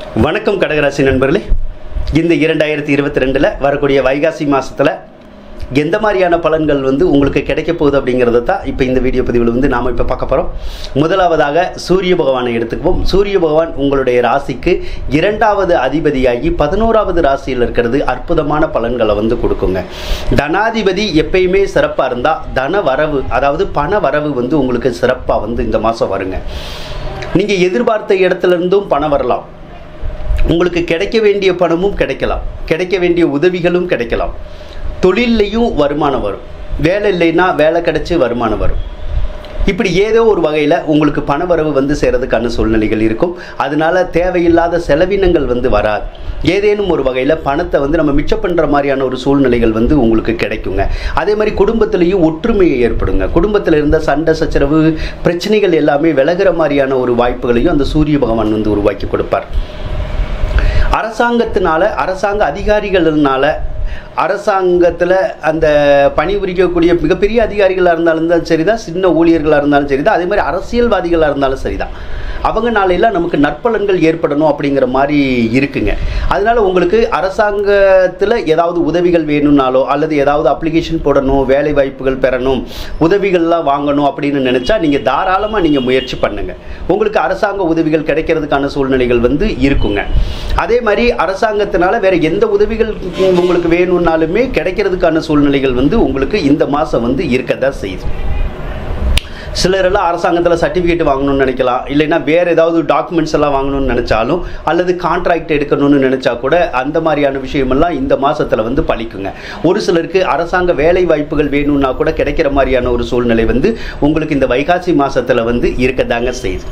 வணக்கம் கடகராசி நண்பர்களே இந்த இரண்டாயிரத்தி இருபத்தி ரெண்டில் வரக்கூடிய வைகாசி மாதத்தில் எந்த மாதிரியான பலன்கள் வந்து உங்களுக்கு கிடைக்க போகுது அப்படிங்கிறத தான் இப்போ இந்த வீடியோ பதிவில் வந்து நாம் இப்போ பார்க்க போகிறோம் முதலாவதாக சூரிய பகவானை எடுத்துக்குவோம் சூரிய பகவான் உங்களுடைய ராசிக்கு இரண்டாவது அதிபதியாகி பதினோராவது ராசியில் இருக்கிறது அற்புதமான பலன்களை வந்து கொடுக்குங்க தனாதிபதி எப்பயுமே சிறப்பாக இருந்தால் தன வரவு அதாவது பண வரவு வந்து உங்களுக்கு சிறப்பாக வந்து இந்த மாதம் வருங்க நீங்கள் எதிர்பார்த்த இடத்துல இருந்தும் பணம் வரலாம் உங்களுக்கு கிடைக்க வேண்டிய பணமும் கிடைக்கலாம் கிடைக்க வேண்டிய உதவிகளும் கிடைக்கலாம் தொழில்லையும் வருமானம் வரும் வேலை இல்லைன்னா வேலை கிடைச்சி வருமானம் வரும் இப்படி ஏதோ ஒரு வகையில் உங்களுக்கு பணவரவு வந்து சேரதுக்கான சூழ்நிலைகள் இருக்கும் அதனால தேவையில்லாத செலவினங்கள் வந்து வராது ஏதேனும் ஒரு வகையில் பணத்தை வந்து நம்ம மிச்சம் பண்ணுற மாதிரியான ஒரு சூழ்நிலைகள் வந்து உங்களுக்கு கிடைக்குங்க அதே மாதிரி குடும்பத்திலையும் ஒற்றுமையை ஏற்படுங்க குடும்பத்தில் இருந்த சண்டை சச்சரவு பிரச்சனைகள் எல்லாமே விலகிற மாதிரியான ஒரு வாய்ப்புகளையும் அந்த சூரிய பகவான் வந்து உருவாக்கி கொடுப்பார் அரசாங்கத்தினால அரசாங்க அதிகாரிகள்னால அரசாங்கத்தில் அந்த பணிபுரிக்கக்கூடிய மிகப்பெரிய அதிகாரிகளாக இருந்தாலும் தான் சரிதான் சின்ன ஊழியர்களாக இருந்தாலும் சரிதான் அதே மாதிரி அரசியல்வாதிகளாக இருந்தாலும் சரிதான் அவங்க நாளையெல்லாம் நமக்கு நற்பலன்கள் ஏற்படணும் அப்படிங்கிற மாதிரி இருக்குங்க அதனால உங்களுக்கு அரசாங்கத்தில் ஏதாவது உதவிகள் வேணும்னாலோ அல்லது ஏதாவது அப்ளிகேஷன் போடணும் வேலை வாய்ப்புகள் பெறணும் உதவிகள்லாம் வாங்கணும் அப்படின்னு நினச்சா நீங்கள் தாராளமாக நீங்கள் முயற்சி பண்ணுங்க உங்களுக்கு அரசாங்க உதவிகள் கிடைக்கிறதுக்கான சூழ்நிலைகள் வந்து இருக்குங்க அதே மாதிரி அரசாங்கத்தினால வேற எந்த உதவிகள் உங்களுக்கு வேணும்னாலுமே கிடைக்கிறதுக்கான சூழ்நிலைகள் வந்து உங்களுக்கு இந்த மாதம் வந்து இருக்கதான் செய்யுது சிலரெல்லாம் அரசாங்கத்தில் சர்டிஃபிகேட் வாங்கணும்னு நினைக்கலாம் இல்லைன்னா வேறு ஏதாவது டாக்குமெண்ட்ஸ் எல்லாம் வாங்கணும்னு நினச்சாலும் அல்லது கான்ட்ராக்ட் எடுக்கணும்னு நினச்சா கூட அந்த மாதிரியான விஷயமெல்லாம் இந்த மாதத்தில் வந்து பழிக்குங்க ஒரு சிலருக்கு அரசாங்க வேலை வாய்ப்புகள் வேணும்னா கூட கிடைக்கிற மாதிரியான ஒரு சூழ்நிலை வந்து உங்களுக்கு இந்த வைகாசி மாதத்தில் வந்து இருக்கதாங்க செய்யுது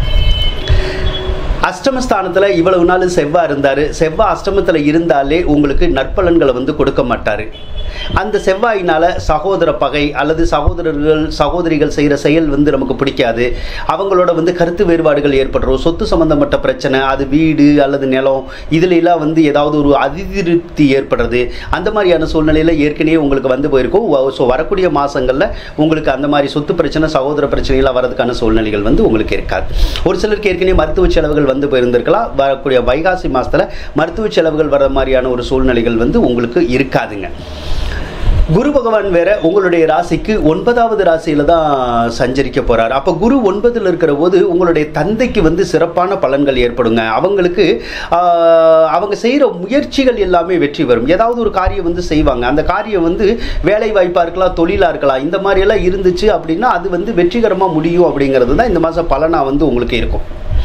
அஷ்டமஸ்தானத்தில் இவ்வளவு நாள் செவ்வாய் இருந்தார் செவ்வாய் அஷ்டமத்தில் இருந்தாலே உங்களுக்கு நற்பலன்களை வந்து கொடுக்க மாட்டார் அந்த செவ்வாயினால் சகோதர பகை அல்லது சகோதரர்கள் சகோதரிகள் செய்கிற செயல் வந்து நமக்கு பிடிக்காது அவங்களோட வந்து கருத்து வேறுபாடுகள் ஏற்படுறோம் சொத்து சம்மந்தப்பட்ட பிரச்சனை அது வீடு அல்லது நிலம் இதுல எல்லாம் வந்து ஏதாவது ஒரு அதிருப்தி ஏற்படுறது அந்த மாதிரியான சூழ்நிலையில் ஏற்கனவே உங்களுக்கு வந்து போயிருக்கும் ஸோ வரக்கூடிய மாதங்களில் உங்களுக்கு அந்த மாதிரி சொத்து பிரச்சனை சகோதர பிரச்சனைகளாக வரதுக்கான சூழ்நிலைகள் வந்து உங்களுக்கு இருக்காது ஒரு சிலருக்கு ஏற்கனவே மருத்துவ செலவுகள் வந்து போயிருந்திருக்கலாம் வரக்கூடிய வைகாசி மாதத்தில் மருத்துவ செலவுகள் வர மாதிரியான ஒரு சூழ்நிலைகள் வந்து உங்களுக்கு இருக்காதுங்க குரு பகவான் வேற உங்களுடைய ராசிக்கு ஒன்பதாவது ராசியில தான் சஞ்சரிக்க போறார் அப்போ குரு ஒன்பதுல இருக்கிற போது உங்களுடைய தந்தைக்கு வந்து சிறப்பான பலன்கள் ஏற்படுங்க அவங்களுக்கு ஆஹ், அவங்க செய்கிற முயற்சிகள் எல்லாமே வெற்றி வரும் ஏதாவது ஒரு காரியம் வந்து செய்வாங்க அந்த காரியம் வந்து வேலை வாய்ப்பாக இருக்கலாம் தொழிலாக இருக்கலாம் இந்த மாதிரி எல்லாம் இருந்துச்சு அப்படின்னா அது வந்து வெற்றிகரமாக முடியும் அப்படிங்கிறது தான் இந்த மாதம் பலனாக வந்து உங்களுக்கு இருக்கும்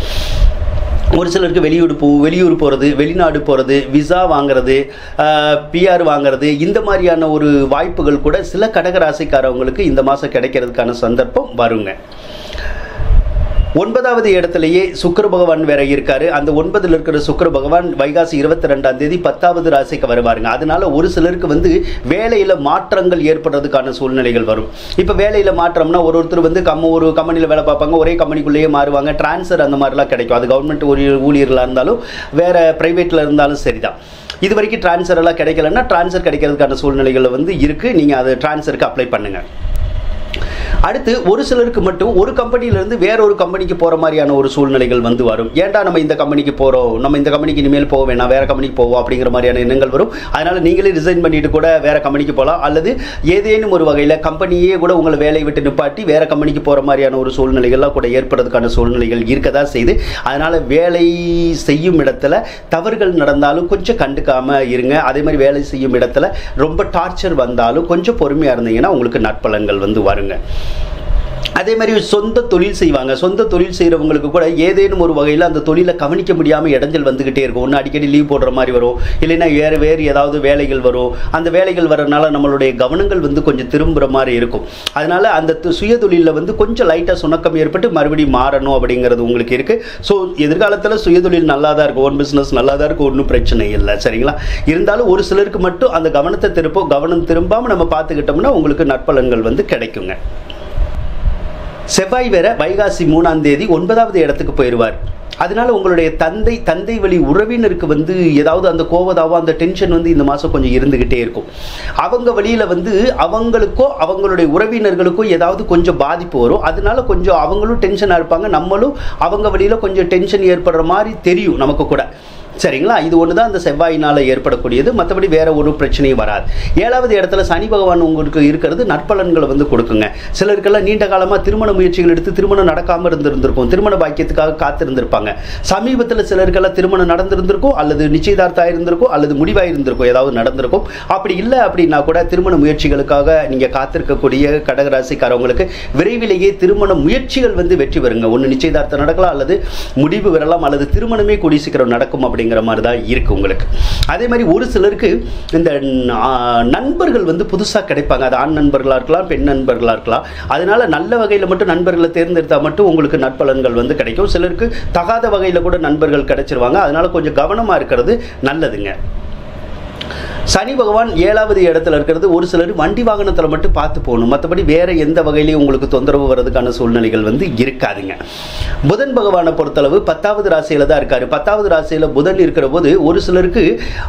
ஒரு சிலருக்கு வெளியூர் போ வெளியூர் போகிறது வெளிநாடு போகிறது விசா வாங்குறது பிஆர் வாங்குறது இந்த மாதிரியான ஒரு வாய்ப்புகள் கூட சில கடகராசிக்காரவங்களுக்கு இந்த மாதம் கிடைக்கிறதுக்கான சந்தர்ப்பம் வருங்க ஒன்பதாவது இடத்துலயே சுக்கிர பகவான் வேற இருக்காரு அந்த ஒன்பதுல இருக்கிற சுக்கிர பகவான் வைகாசி இருபத்தி ரெண்டாம் தேதி பத்தாவது ராசிக்கு வருவாருங்க அதனால ஒரு சிலருக்கு வந்து வேலையில மாற்றங்கள் ஏற்படுறதுக்கான சூழ்நிலைகள் வரும் இப்போ வேலையில மாற்றம்னா ஒரு ஒருத்தர் வந்து கம்ம ஒரு கம்பெனியில் வேலை பார்ப்பாங்க ஒரே கம்பெனிக்குள்ளேயே மாறுவாங்க டிரான்ஸ்ஃபர் அந்த மாதிரிலாம் கிடைக்கும் அது கவர்மெண்ட் ஊழியர்களாக இருந்தாலும் வேற பிரைவேட்ல இருந்தாலும் சரிதான் இது வரைக்கும் டிரான்ஸ்ஃபர் எல்லாம் கிடைக்கலன்னா டிரான்ஸ்ஃபர் கிடைக்கிறதுக்கான சூழ்நிலைகள் வந்து இருக்கு நீங்க அது டிரான்ஸ்ஃபருக்கு அப்ளை பண்ணுங்க அடுத்து ஒரு சிலருக்கு மட்டும் ஒரு கம்பெனியிலேருந்து வேற ஒரு கம்பெனிக்கு போகிற மாதிரியான ஒரு சூழ்நிலைகள் வந்து வரும் ஏன்டா நம்ம இந்த கம்பெனிக்கு போகிறோம் நம்ம இந்த கம்பெனிக்கு இனிமேல் போக வேணாம் வேற கம்பெனிக்கு போவோம் அப்படிங்கிற மாதிரியான எண்ணங்கள் வரும் அதனால நீங்களே ரிசைன் பண்ணிட்டு கூட வேற கம்பெனிக்கு போகலாம் அல்லது ஏதேனும் ஒரு வகையில் கம்பெனியே கூட உங்களை வேலையை விட்டு நிப்பாட்டி வேற கம்பெனிக்கு போகிற மாதிரியான ஒரு சூழ்நிலைகள்லாம் கூட ஏற்படுறதுக்கான சூழ்நிலைகள் இருக்கதா செய்து அதனால வேலை செய்யும் இடத்துல தவறுகள் நடந்தாலும் கொஞ்சம் கண்டுக்காம இருங்க அதே மாதிரி வேலை செய்யும் இடத்துல ரொம்ப டார்ச்சர் வந்தாலும் கொஞ்சம் பொறுமையாக இருந்தீங்கன்னா உங்களுக்கு நற்பலன்கள் வந்து வருங்க அதே மாதிரி சொந்த தொழில் செய்வாங்க சொந்த தொழில் செய்கிறவங்களுக்கு கூட ஏதேனும் ஒரு வகையில் அந்த தொழிலை கவனிக்க முடியாமல் இடைஞ்சல் வந்துக்கிட்டே இருக்கும் ஒன்று அடிக்கடி லீவ் போடுற மாதிரி வரும் இல்லைன்னா வேறு வேறு ஏதாவது வேலைகள் வரும் அந்த வேலைகள் வரனால நம்மளுடைய கவனங்கள் வந்து கொஞ்சம் திரும்புகிற மாதிரி இருக்கும் அதனால அந்த து- சுய தொழிலில் வந்து கொஞ்சம் லைட்டாக சுணக்கம் ஏற்பட்டு மறுபடியும் மாறணும் அப்படிங்கிறது உங்களுக்கு இருக்குது ஸோ எதிர்காலத்தில் சுயதொழில் நல்லா தான் இருக்கும் ஓன் பிஸ்னஸ் நல்லா தான் இருக்கும் ஒன்றும் பிரச்சனை இல்லை சரிங்களா இருந்தாலும் ஒரு சிலருக்கு மட்டும் அந்த கவனத்தை திருப்ப கவனம் திரும்பாமல் நம்ம பார்த்துக்கிட்டோம்னா உங்களுக்கு நற்பலன்கள் வந்து கிடைக்குங்க செவ்வாய் வேற வைகாசி மூணாம் தேதி ஒன்பதாவது இடத்துக்கு போயிடுவார் அதனால உங்களுடைய தந்தை தந்தை வழி உறவினருக்கு வந்து ஏதாவது அந்த கோவதாவோ அந்த டென்ஷன் வந்து இந்த மாதம் கொஞ்சம் இருந்துக்கிட்டே இருக்கும் அவங்க வழியில் வந்து அவங்களுக்கோ அவங்களுடைய உறவினர்களுக்கோ ஏதாவது கொஞ்சம் பாதிப்பு வரும் அதனால கொஞ்சம் அவங்களும் டென்ஷனாக இருப்பாங்க நம்மளும் அவங்க வழியில் கொஞ்சம் டென்ஷன் ஏற்படுற மாதிரி தெரியும் நமக்கு கூட சரிங்களா இது ஒன்று தான் அந்த செவ்வாயினால் ஏற்படக்கூடியது மற்றபடி வேற ஒரு பிரச்சனையும் வராது ஏழாவது இடத்துல சனி பகவான் உங்களுக்கு இருக்கிறது நற்பலன்களை வந்து கொடுக்குங்க சிலருக்கெல்லாம் நீண்ட காலமாக திருமண முயற்சிகள் எடுத்து திருமணம் நடக்காமல் இருந்திருந்திருக்கும் திருமண பாக்கியத்துக்காக காத்திருந்திருப்பாங்க சமீபத்தில் சிலருக்கெல்லாம் திருமணம் நடந்திருந்திருக்கும் அல்லது நிச்சயதார்த்தம் இருந்திருக்கும் அல்லது முடிவாக இருந்திருக்கும் ஏதாவது நடந்திருக்கும் அப்படி இல்லை அப்படின்னா கூட திருமண முயற்சிகளுக்காக நீங்கள் காத்திருக்கக்கூடிய கடகராசிக்காரவங்களுக்கு விரைவிலேயே திருமண முயற்சிகள் வந்து வெற்றி பெறுங்க ஒன்று நிச்சயதார்த்தம் நடக்கலாம் அல்லது முடிவு வரலாம் அல்லது திருமணமே கூடி சீக்கிரம் நடக்கும் அப்படிங்கிற மாதிரி தான் இருக்கு உங்களுக்கு அதே மாதிரி ஒரு சிலருக்கு இந்த ஆ, நண்பர்கள் வந்து புதுசாக கிடைப்பாங்க அது ஆண் நண்பர்களாக இருக்கலாம் பெண் நண்பர்களாக இருக்கலாம் அதனால நல்ல வகையில் மட்டும் நண்பர்களை தேர்ந்தெடுத்தா மட்டும் உங்களுக்கு நற்பலன்கள் வந்து கிடைக்கும் சிலருக்கு தகாத வகையில் கூட நண்பர்கள் கிடைச்சிருவாங்க அதனால கொஞ்சம் கவனமாக இருக்கிறது நல்லதுங்க சனி பகவான் ஏழாவது இடத்துல இருக்கிறது ஒரு சிலர் வண்டி வாகனத்தில் மட்டும் பார்த்து போகணும் மற்றபடி வேற எந்த வகையிலையும் உங்களுக்கு தொந்தரவு வர்றதுக்கான சூழ்நிலைகள் வந்து இருக்காதுங்க புதன் பகவானை பொறுத்தளவு பத்தாவது ராசியில தான் இருக்காரு பத்தாவது ராசியில புதன் இருக்கிற போது ஒரு சிலருக்கு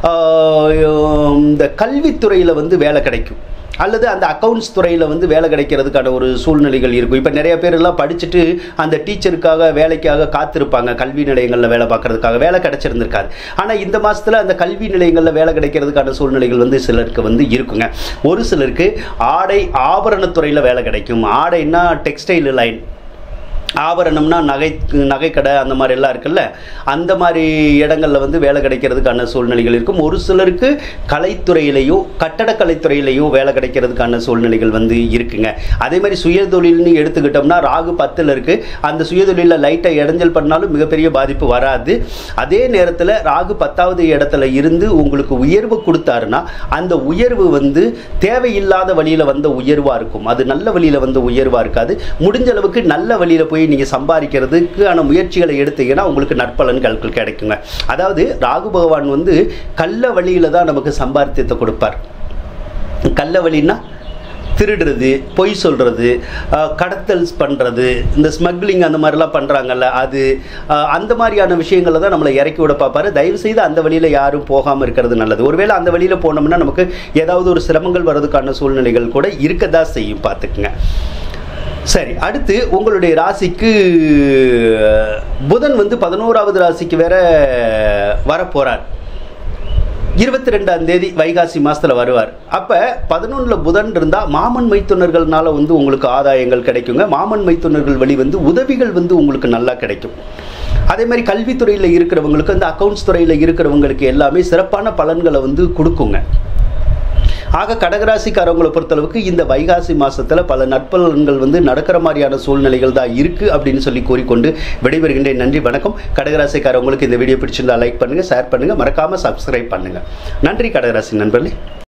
ஆஹ், இந்த கல்வித்துறையில் வந்து வேலை கிடைக்கும் அல்லது அந்த அக்கவுண்ட்ஸ் துறையில் வந்து வேலை கிடைக்கிறதுக்கான ஒரு சூழ்நிலைகள் இருக்கும் இப்போ நிறைய பேர் எல்லாம் படிச்சுட்டு அந்த டீச்சருக்காக வேலைக்காக காத்திருப்பாங்க கல்வி நிலையங்களில் வேலை பார்க்கறதுக்காக வேலை கிடைச்சிருந்திருக்காது ஆனால் இந்த மாதத்தில் அந்த கல்வி நிலையங்களில் வேலை கிடைக்கிறதுக்கான சூழ்நிலைகள் வந்து சிலருக்கு வந்து இருக்குங்க ஒரு சிலருக்கு ஆடை ஆபரணத்துறையில் வேலை கிடைக்கும் ஆடைன்னா டெக்ஸ்டைல் லைன் ஆபரணம்னா நகை நகைக்கடை அந்த மாதிரி எல்லாம் இருக்குல்ல அந்த மாதிரி இடங்களில் வந்து வேலை கிடைக்கிறதுக்கான சூழ்நிலைகள் இருக்கும் ஒரு சிலருக்கு கலைத்துறையிலையோ கட்டடக்கலைத்துறையிலையோ வேலை கிடைக்கிறதுக்கான சூழ்நிலைகள் வந்து இருக்குங்க அதே மாதிரி சுயதொழில்னு எடுத்துக்கிட்டோம்னா ராகு பத்தில் இருக்குது அந்த சுயதொழிலில் லைட்டை இடைஞ்சல் பண்ணாலும் மிகப்பெரிய பாதிப்பு வராது அதே நேரத்தில் ராகு பத்தாவது இடத்துல இருந்து உங்களுக்கு உயர்வு கொடுத்தாருன்னா அந்த உயர்வு வந்து தேவையில்லாத வழியில் வந்த உயர்வாக இருக்கும் அது நல்ல வழியில் வந்த உயர்வாக இருக்காது முடிஞ்ச அளவுக்கு நல்ல வழியில் போய் நீங்கள் சம்பாதிக்கிறதுக்கான முயற்சிகளை எடுத்தீங்கன்னா உங்களுக்கு நற்பலன்கள் கிடைக்குங்க அதாவது ராகு பகவான் வந்து கள்ள வழியில் தான் நமக்கு சம்பாத்தியத்தை கொடுப்பார் கள்ள வழின்னா திருடுறது பொய் சொல்கிறது கடத்தல்ஸ் பண்ணுறது இந்த ஸ்மக்லிங் அந்த மாதிரிலாம் பண்ணுறாங்கல்ல அது அஹ், அந்த மாதிரியான விஷயங்களை தான் நம்மளை இறக்கி விட பார்ப்பாரு தயவு செய்து அந்த வழியில் யாரும் போகாமல் இருக்கிறது நல்லது ஒருவேளை அந்த வழியில் போனோம்னா நமக்கு ஏதாவது ஒரு சிரமங்கள் வர்றதுக்கான சூழ்நிலைகள் கூட இருக்கதா செய்யும் பார்த்துக்குங்க சரி அடுத்து உங்களுடைய ராசிக்கு புதன் வந்து பதினோராவது ராசிக்கு வேற வரப்போறார் இருபத்தி ரெண்டாம் தேதி வைகாசி மாசத்துல வருவார் அப்ப பதினொன்றுல புதன் இருந்தா மாமன் மைத்துனர்கள்னால வந்து உங்களுக்கு ஆதாயங்கள் கிடைக்குங்க மாமன் மைத்துனர்கள் வழி வந்து உதவிகள் வந்து உங்களுக்கு நல்லா கிடைக்கும் அதே மாதிரி கல்வித்துறையில் இருக்கிறவங்களுக்கு அந்த அக்கவுண்ட்ஸ் துறையில் இருக்கிறவங்களுக்கு எல்லாமே சிறப்பான பலன்களை வந்து கொடுக்குங்க ஆக கடகராசிக்காரவங்களை பொறுத்தளவுக்கு இந்த வைகாசி மாசத்துல பல நட்பலன்கள் வந்து நடக்கிற மாதிரியான சூழ்நிலைகள் தான் இருக்கு அப்படின்னு சொல்லி கூறிக்கொண்டு விடைபெறுகின்றேன் நன்றி வணக்கம் கடகராசிக்காரவங்களுக்கு இந்த வீடியோ பிடிச்சிருந்தா லைக் பண்ணுங்க ஷேர் பண்ணுங்க மறக்காம சப்ஸ்கிரைப் பண்ணுங்க நன்றி கடகராசி நண்பர்களே